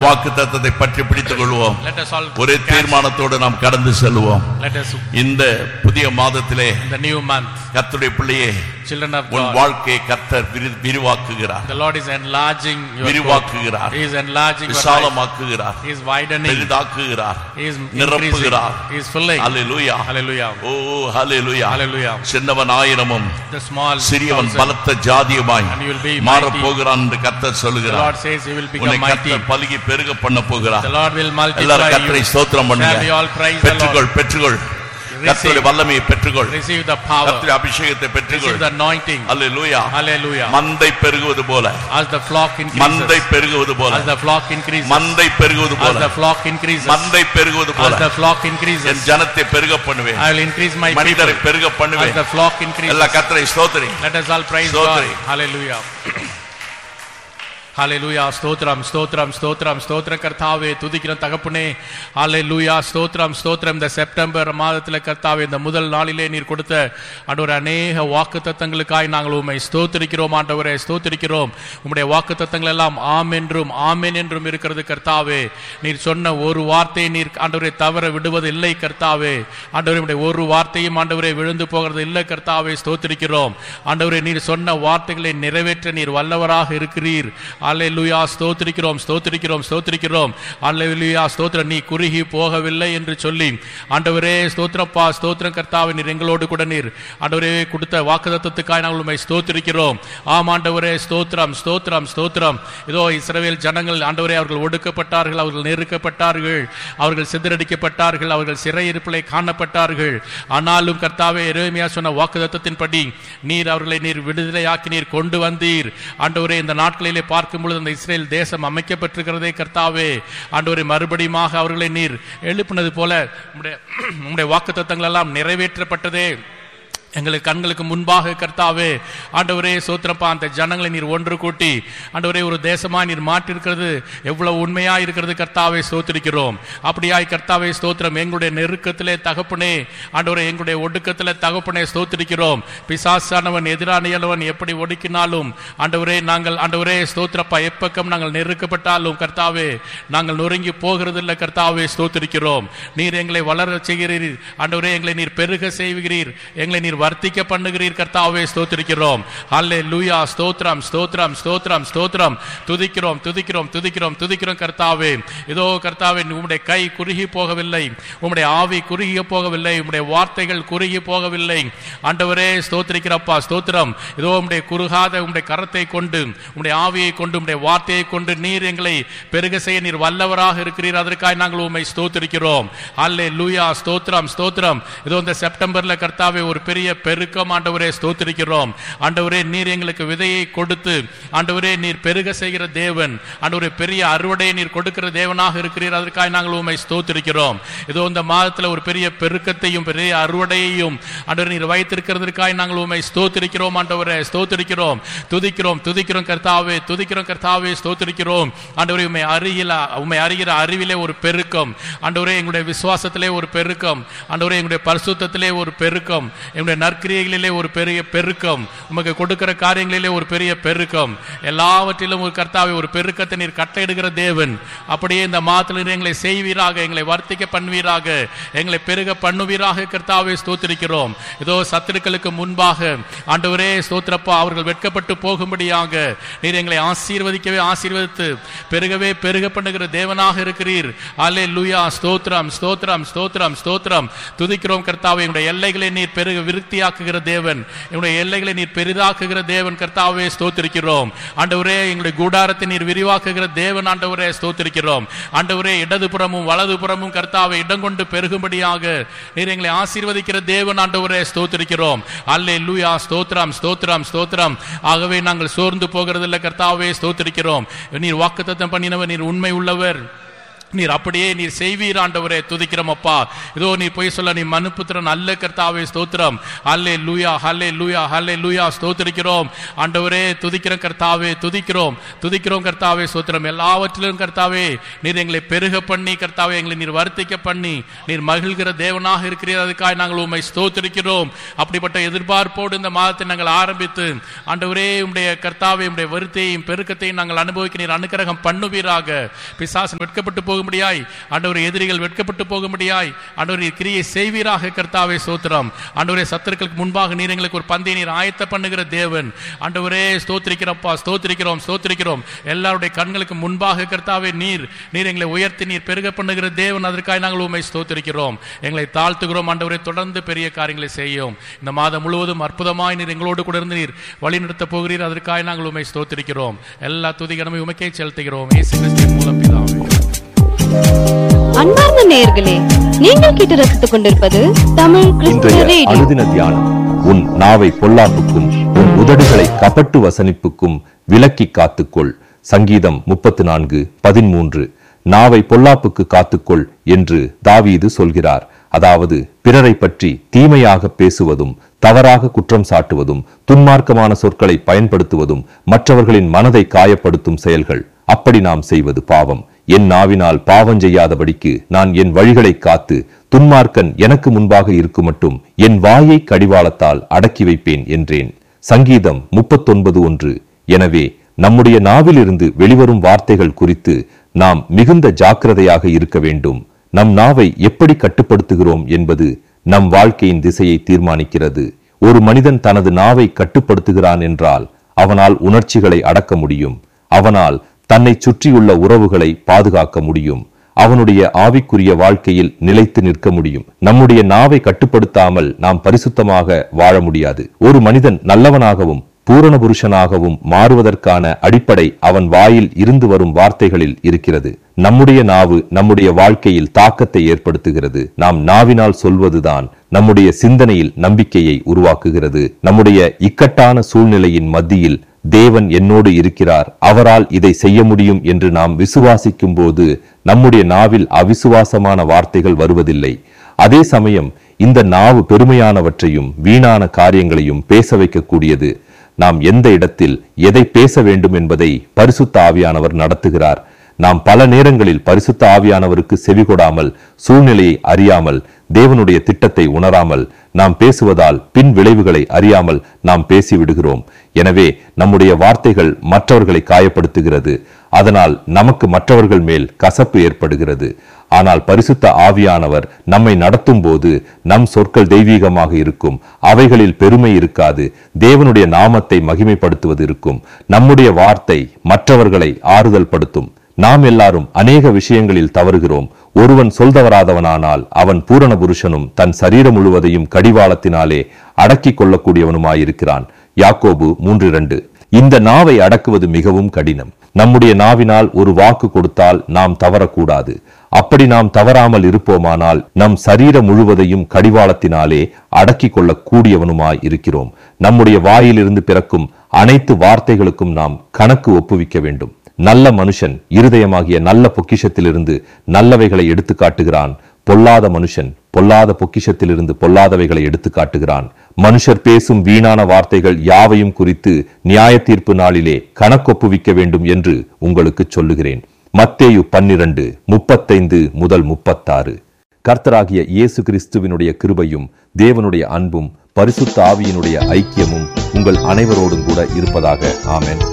வாக்கு தத்தத்தை பற்றி பிடித்துக் கொள்வோம் Let us all ஒரே catch- தீர்மானத்தோடு நாம் கடந்து செல்வோம் Let us இந்த புதிய மாதத்திலே in the new month, கர்த்தருடைய பிள்ளையே children of உன் God. வாழ்க்கையை கர்த்தர் விரி- விரிவாக்குகிறார் The Lord is enlarging your court. விரிவாக்குகிறார் He is enlarging your life. விசாலமாக்குகிறார் He is widening. பெரிதாக்குகிறார் He is increasing. நிரப்புகிறார் He is filling. Hallelujah Hallelujah. O hallelujah Hallelujah. சின்னவன் ஆயிரமும் The small சிறியவன் thousand, பலத்த ஜாதியுமாய் and you will be மாறப் mighty. போகிறான் என்று கர்த்தர் The சொல்லுகிறார் Lord says he will உன்னை become mighty. கர்த்தர் பலுகி பெருக பண்ண போகிறார் The Lord will multiply எல்லாரும் கர்த்தரை you. ஸ்தோத்திரம் Shall we பண்ணுங்க all praise the Lord? பெற்றுக்கொள் பெற்றுக்கொள் கர்த்தருடைய வல்லமையை பெற்றுக்கொள் Receive the power. கர்த்தருடைய அபிஷேகத்தை பெற்றுக்கொள் Receive the anointing. Hallelujah Hallelujah. மந்தை பெருகுவது போல As the flock மந்தை increases. பெருகுவது போல As the flock increases. மந்தை பெருகுவது As போல the flock increases. மந்தை பெருகுவது As போல the flock என் increases. ஜனத்தை பெருக பண்ணுவேன் I will increase my people. மனிதரை பெருக As பண்ணுவேன் the flock increases. எல்லா கர்த்தரை ஸ்தோத்திரி Let us all praise Stotri. God. Hallelujah. ஹalleluya ஸ்தோத்திரம் ஸ்தோத்திரம் ஸ்தோத்திரம் ஸ்தோத்திர கர்த்தாவே துதிக்கிற தகப்பனே ஹalleluya ஸ்தோத்திரம் ஸ்தோத்திரம் இந்த செப்டம்பர் மாதத்துல கர்த்தாவே இந்த முதல் நாளிலே நீர் கொடுத்த ஆண்டவரே அநேக வாக்குத்தத்தங்களுக்காய் நாங்கள் உம்மை ஸ்தோத்திரிக்கிறோம் ஆண்டவரே ஸ்தோத்திரிக்கிறோம் உம்முடைய வாக்குத்தத்தங்கள் எல்லாம் ஆம் என்றும் ஆமென் என்றும் இருக்கிறது கர்த்தாவே நீர் சொன்ன ஒரு வார்த்தையை நீர் ஆண்டவரே தவற விடுவது இல்லை கர்த்தாவே ஆண்டவரே உம்முடைய ஒரு வார்த்தையும் ஆண்டவரே விழுந்து போகிறது இல்லை கர்த்தாவே ஸ்தோத்திரிக்கிறோம் ஆண்டவரே நீர் சொன்ன வார்த்தைகளை நிறைவேற்ற நீர் வல்லவராக இருக்கிறீர் அல்லேலூயா ஸ்தோத்திரிக்கிறோம் ஸ்தோத்திரிக்கிறோம் ஸ்தோத்திரிக்கிறோம் அல்லேலூயா ஸ்தோத்திரம் நீ குறுகி போகவில்லை என்று சொல்லி ஆண்டவரே ஸ்தோத்திரப்பா ஸ்தோத்திரம் கர்த்தாவே நீர் எங்களோடு கூட நீர் ஆண்டவரே கொடுத்த வாக்குத்தத்தத்துக்காய் நாங்கள் உண்மை ஸ்தோத்திரிக்கிறோம் ஆம் ஆண்டவரே ஸ்தோத்திரம் ஸ்தோத்திரம் ஸ்தோத்திரம் இதோ இஸ்ரவேல் ஜனங்கள் ஆண்டவரே அவர்கள் ஒடுக்கப்பட்டார்கள் அவர்கள் நெருக்கப்பட்டார்கள் அவர்கள் சிதறடிக்கப்பட்டார்கள் அவர்கள் சிறையிருப்பிலே காணப்பட்டார்கள் ஆனாலும் கர்த்தாவே எரேமியா சொன்ன வாக்குத்தத்தத்தின்படி நீர் அவர்களை நீர் விடுதலையாக்கி நீர் கொண்டு வந்தீர் ஆண்டவரே இந்த நாட்களிலே பார்க்கும் பொழுது அந்த இஸ்ரேல் தேசம் அமைக்கப்பட்டிருக்கிறதே கர்த்தாவே ஆண்டவரே மறுபடியுமாக அவர்களை நீர் எழுப்பினது போல உம்முடைய உம்முடைய வாக்குத்தத்தங்கள் எல்லாம் நிறைவேற்றப்பட்டதே எங்களுக்கு கண்களுக்கு முன்பாக கர்த்தாவே ஆண்டவரே சோத்திரப்பா அந்த ஜனங்களை நீர் ஒன்று கூட்டி ஆண்டவரே ஒரு தேசமா நீர் மாற்றிருக்கிறது எவ்வளவு உண்மையா இருக்கிறது கர்த்தாவே ஸ்தோத்திரிக்கிறோம் அப்படியாய் கர்த்தாவே ஸ்தோத்திரம் எங்களுடைய நெருக்கத்திலே தகப்பனே ஆண்டவரே எங்களுடைய ஒடுக்கத்திலே தகப்பனே ஸ்தோத்திரிக்கிறோம் பிசாசானவன் எதிரானியலவன் எப்படி ஒடுக்கினாலும் ஆண்டவரே நாங்கள் ஆண்டவரே ஸ்தோத்திரப்பா எப்பக்கம் நாங்கள் நெருக்கப்பட்டாலும் கர்த்தாவே நாங்கள் நொறுங்கி போகிறதில்லை கர்த்தாவே ஸ்தோத்திரிக்கிறோம் நீர் எங்களை வளர செய்கிறீர் ஆண்டவரே எங்களை நீர் பெருக செய்கிறீர் எங்களை நீர் வர்த்திக்க பண்ணுகிறீர் கர்த்தாவே ஸ்தோத்திரிக்கிறோம் அல்லே லூயா ஸ்தோத்திரம் ஸ்தோத்திரம் ஸ்தோத்திரம் ஸ்தோத்திரம் துதிக்கிறோம் துதிக்கிறோம் துதிக்கிறோம் துதிக்கிறோம் கர்த்தாவே இதோ கர்த்தாவே உம்முடைய கை குறுகி போகவில்லை உம்முடைய ஆவி குறுகி போகவில்லை உம்முடைய வார்த்தைகள் குறுகி போகவில்லை ஆண்டவரே ஸ்தோத்திரிக்கிறப்பா ஸ்தோத்திரம் இதோ உம்முடைய குறுகாத உம்முடைய கரத்தை கொண்டு உம்முடைய ஆவியை கொண்டு உம்முடைய வார்த்தையை கொண்டு நீர் எங்களை பெருக செய்ய நீர் வல்லவராக இருக்கிறீர் அதற்காக நாங்கள் உம்மை ஸ்தோத்திரிக்கிறோம் அல்லே லூயா ஸ்தோத்திரம் ஸ்தோத்திரம் இதோ இந்த செப்டம்பர்ல கர்த்தாவே ஒரு பெரிய பெருக்கம் ஆண்டவரே ஸ்தோத்திரிக்கிறோம் ஆண்டவரே நீர் எங்களுக்கு விதையை கொடுத்து ஆண்டவரே நீர் பெருக செய்கிற தேவன் ஆண்டவரே பெரிய அறுவடையை நீர் கொடுக்கிற தேவனாக இருக்கிறீர் அதற்காக நாங்கள் உண்மை ஸ்தோத்திரிக்கிறோம் இதோ இந்த மாதத்துல ஒரு பெரிய பெருக்கத்தையும் பெரிய அறுவடையையும் ஆண்டவர் நீர் வைத்திருக்கிறதற்காக நாங்கள் உண்மை ஸ்தோத்திரிக்கிறோம் ஆண்டவரே ஸ்தோத்திரிக்கிறோம் துதிக்கிறோம் துதிக்கிறோம் கர்த்தாவே துதிக்கிறோம் கர்த்தாவே ஸ்தோத்திரிக்கிறோம் ஆண்டவரே உண்மை அறிகிற உண்மை அறிகிற அறிவிலே ஒரு பெருக்கம் ஆண்டவரே எங்களுடைய விசுவாசத்திலே ஒரு பெருக்கம் ஆண்டவரே எங்களுடைய பரிசுத்தத்திலே ஒரு பெருக்கம் எங்களுடைய நற்கிரியைகளிலே ஒரு பெரிய பெருக்கம் உமக்கு கொடுக்கிற காரியங்களிலே ஒரு பெரிய பெருக்கம் எல்லாவற்றிலும் ஒரு கர்த்தாவை ஒரு பெருக்கத்தை நீர் கட்டளையிடுகிற தேவன் அப்படியே இந்த மாதத்தில் நீர் எங்களை செய்வீராக எங்களை வர்த்திக்க பண்ணுவீராக எங்களை பெருக பண்ணுவீராக கர்த்தாவை ஸ்தோத்திரிக்கிறோம் இதோ சத்துருக்களுக்கு முன்பாக ஆண்டவரே ஸ்தோத்திரப்பா அவர்கள் வெட்கப்பட்டு போகும்படியாக நீர் எங்களை ஆசீர்வதிக்கவே ஆசீர்வதித்து பெருகவே பெருக பண்ணுகிற தேவனாக இருக்கிறீர் அல்லே லூயா ஸ்தோத்திரம் ஸ்தோத்திரம் ஸ்தோத்திரம் ஸ்தோத்திரம் துதிக்கிறோம் கர்த்தாவை எங்களுடைய எல்லைகளை நீர் பெருக விருத்தியாக்குகிற தேவன் எங்களுடைய எல்லைகளை நீர் பெரிதாக்குகிற தேவன் கர்த்தாவே ஸ்தோத்திரிக்கிறோம் ஆண்டவரே எங்களுடைய கூடாரத்தை நீர் விரிவாக்குகிற தேவன் ஆண்டவரே ஸ்தோத்திரிக்கிறோம் ஆண்டவரே இடதுபுறமும் வலதுபுறமும் கர்த்தாவை இடம் கொண்டு பெருகும்படியாக நீர் எங்களை ஆசீர்வதிக்கிற தேவன் ஆண்டவரே ஸ்தோத்திரிக்கிறோம் அல்லே லூயா ஸ்தோத்திரம் ஸ்தோத்திரம் ஸ்தோத்திரம் ஆகவே நாங்கள் சோர்ந்து போகிறதில்லை கர்த்தாவே ஸ்தோத்திரிக்கிறோம் நீர் வாக்குத்தத்தம் பண்ணினவர் நீர் உண்மை உள்ளவர் நீர் அப்படியே நீர் செய்வீர் ஆண்டவரே துதிக்கிறோம் அப்பா இதோ நீ போய் சொல்ல நீ மனுப்புத்திரன் அல்ல கர்த்தாவே ஸ்தோத்திரம் அல்லே லூயா ஹல்லே லூயா ஹல்லே லூயா ஸ்தோத்திரிக்கிறோம் ஆண்டவரே துதிக்கிற கர்த்தாவே துதிக்கிறோம் துதிக்கிறோம் கர்த்தாவே ஸ்தோத்திரம் எல்லாவற்றிலும் கர்த்தாவே நீர் எங்களை பெருக பண்ணி கர்த்தாவே எங்களை நீர் வருத்திக்க பண்ணி நீர் மகிழ்கிற தேவனாக இருக்கிறீர் அதுக்காக நாங்கள் உண்மை ஸ்தோத்திரிக்கிறோம் அப்படிப்பட்ட எதிர்பார்ப்போடு இந்த மாதத்தை நாங்கள் ஆரம்பித்து ஆண்டவரே உடைய கர்த்தாவே உடைய வருத்தையும் பெருக்கத்தையும் நாங்கள் அனுபவிக்க நீர் அனுக்கிரகம் பண்ணுவீராக பிசாசன் வெட்கப்பட்டு போக முடியாய் ஆண்டவர் எதிரிகள் வெட்கப்பட்டு போக முடியாய் ஆண்டவர் நீர் கிரியை செய்வீராக கர்த்தாவே சோத்திரம் ஆண்டவரே சத்துருக்களுக்கு முன்பாக நீர் எங்களுக்கு ஒரு பந்தை நீர் ஆயத்த பண்ணுகிற தேவன் ஆண்டவரே ஸ்தோத்திரிக்கிறப்பா ஸ்தோத்திரிக்கிறோம் ஸ்தோத்திரிக்கிறோம் எல்லாருடைய கண்களுக்கு முன்பாக கர்த்தாவே நீர் நீர் எங்களை உயர்த்தி நீர் பெருக பண்ணுகிற தேவன் அதற்காக நாங்கள் உண்மை ஸ்தோத்திரிக்கிறோம் எங்களை தாழ்த்துகிறோம் ஆண்டவரே தொடர்ந்து பெரிய காரியங்களை செய்யும் இந்த மாதம் முழுவதும் அற்புதமாய் நீர் எங்களோடு கூட இருந்து நீர் வழி நடத்த போகிறீர் அதற்காக நாங்கள் உண்மை ஸ்தோத்திரிக்கிறோம் எல்லா துதிகரமே உமக்கே செலுத்துகிறோம் இயேசு கிறிஸ்துவின் மூலம் பிதாவே அன்பார்ந்த நேயர்களே நீங்கள் கேட்டு ரசித்துக் கொண்டிருப்பது தமிழ் கிறிஸ்துவ இன்றைய ரேடியோ அனுதின தியானம் உன் நாவை பொல்லாப்புக்கும் உன் உதடுகளை கபட்டு வசனிப்புக்கும் விலக்கி காத்துக்கொள் சங்கீதம் முப்பத்து நான்கு பதிமூன்று நாவை பொல்லாப்புக்கு காத்துக்கொள் என்று தாவீது சொல்கிறார் அதாவது பிறரை பற்றி தீமையாக பேசுவதும் தவறாக குற்றம் சாட்டுவதும் துன்மார்க்கமான சொற்களை பயன்படுத்துவதும் மற்றவர்களின் மனதை காயப்படுத்தும் செயல்கள் அப்படி நாம் செய்வது பாவம் என் நாவினால் பாவம் செய்யாதபடிக்கு நான் என் வழிகளை காத்து துன்மார்க்கன் எனக்கு முன்பாக இருக்கும் மட்டும் என் வாயை கடிவாளத்தால் அடக்கி வைப்பேன் என்றேன் சங்கீதம் முப்பத்தொன்பது ஒன்று எனவே நம்முடைய நாவிலிருந்து வெளிவரும் வார்த்தைகள் குறித்து நாம் மிகுந்த ஜாக்கிரதையாக இருக்க வேண்டும் நம் நாவை எப்படி கட்டுப்படுத்துகிறோம் என்பது நம் வாழ்க்கையின் திசையை தீர்மானிக்கிறது ஒரு மனிதன் தனது நாவை கட்டுப்படுத்துகிறான் என்றால் அவனால் உணர்ச்சிகளை அடக்க முடியும் அவனால் தன்னை சுற்றியுள்ள உறவுகளை பாதுகாக்க முடியும் அவனுடைய ஆவிக்குரிய வாழ்க்கையில் நிலைத்து நிற்க முடியும் நம்முடைய நாவை கட்டுப்படுத்தாமல் நாம் பரிசுத்தமாக வாழ முடியாது ஒரு மனிதன் நல்லவனாகவும் பூரண புருஷனாகவும் மாறுவதற்கான அடிப்படை அவன் வாயில் இருந்து வரும் வார்த்தைகளில் இருக்கிறது நம்முடைய நாவு நம்முடைய வாழ்க்கையில் தாக்கத்தை ஏற்படுத்துகிறது நாம் நாவினால் சொல்வதுதான் நம்முடைய சிந்தனையில் நம்பிக்கையை உருவாக்குகிறது நம்முடைய இக்கட்டான சூழ்நிலையின் மத்தியில் தேவன் என்னோடு இருக்கிறார் அவரால் இதை செய்ய முடியும் என்று நாம் விசுவாசிக்கும் போது நம்முடைய நாவில் அவிசுவாசமான வார்த்தைகள் வருவதில்லை அதே சமயம் இந்த நாவு பெருமையானவற்றையும் வீணான காரியங்களையும் பேச வைக்கக்கூடியது நாம் எந்த இடத்தில் எதை பேச வேண்டும் என்பதை பரிசுத்த ஆவியானவர் நடத்துகிறார் நாம் பல நேரங்களில் பரிசுத்த ஆவியானவருக்கு செவிகொடாமல் சூழ்நிலையை அறியாமல் தேவனுடைய திட்டத்தை உணராமல் நாம் பேசுவதால் பின் விளைவுகளை அறியாமல் நாம் பேசிவிடுகிறோம் எனவே நம்முடைய வார்த்தைகள் மற்றவர்களை காயப்படுத்துகிறது அதனால் நமக்கு மற்றவர்கள் மேல் கசப்பு ஏற்படுகிறது ஆனால் பரிசுத்த ஆவியானவர் நம்மை நடத்தும் போது நம் சொற்கள் தெய்வீகமாக இருக்கும் அவைகளில் பெருமை இருக்காது தேவனுடைய நாமத்தை மகிமைப்படுத்துவது இருக்கும் நம்முடைய வார்த்தை மற்றவர்களை ஆறுதல் படுத்தும் நாம் எல்லாரும் அநேக விஷயங்களில் தவறுகிறோம் ஒருவன் சொல்தவராதவனானால் அவன் பூரண புருஷனும் தன் சரீரம் முழுவதையும் கடிவாளத்தினாலே அடக்கிக் கொள்ளக்கூடியவனுமாயிருக்கிறான் யாக்கோபு மூன்று இரண்டு இந்த நாவை அடக்குவது மிகவும் கடினம் நம்முடைய நாவினால் ஒரு வாக்கு கொடுத்தால் நாம் தவறக்கூடாது அப்படி நாம் தவறாமல் இருப்போமானால் நம் சரீரம் முழுவதையும் கடிவாளத்தினாலே அடக்கிக் கொள்ளக் கூடியவனுமாய் இருக்கிறோம் நம்முடைய வாயிலிருந்து பிறக்கும் அனைத்து வார்த்தைகளுக்கும் நாம் கணக்கு ஒப்புவிக்க வேண்டும் நல்ல மனுஷன் இருதயமாகிய நல்ல பொக்கிஷத்திலிருந்து நல்லவைகளை எடுத்து காட்டுகிறான் பொல்லாத மனுஷன் பொல்லாத பொக்கிஷத்திலிருந்து பொல்லாதவைகளை எடுத்து காட்டுகிறான் மனுஷர் பேசும் வீணான வார்த்தைகள் யாவையும் குறித்து நியாய தீர்ப்பு நாளிலே கணக்கொப்புவிக்க வேண்டும் என்று உங்களுக்கு சொல்லுகிறேன் மத்தேயு பன்னிரண்டு முப்பத்தைந்து முதல் முப்பத்தாறு கர்த்தராகிய இயேசு கிறிஸ்துவினுடைய கிருபையும் தேவனுடைய அன்பும் பரிசுத்த ஆவியினுடைய ஐக்கியமும் உங்கள் அனைவரோடும் கூட இருப்பதாக ஆமென்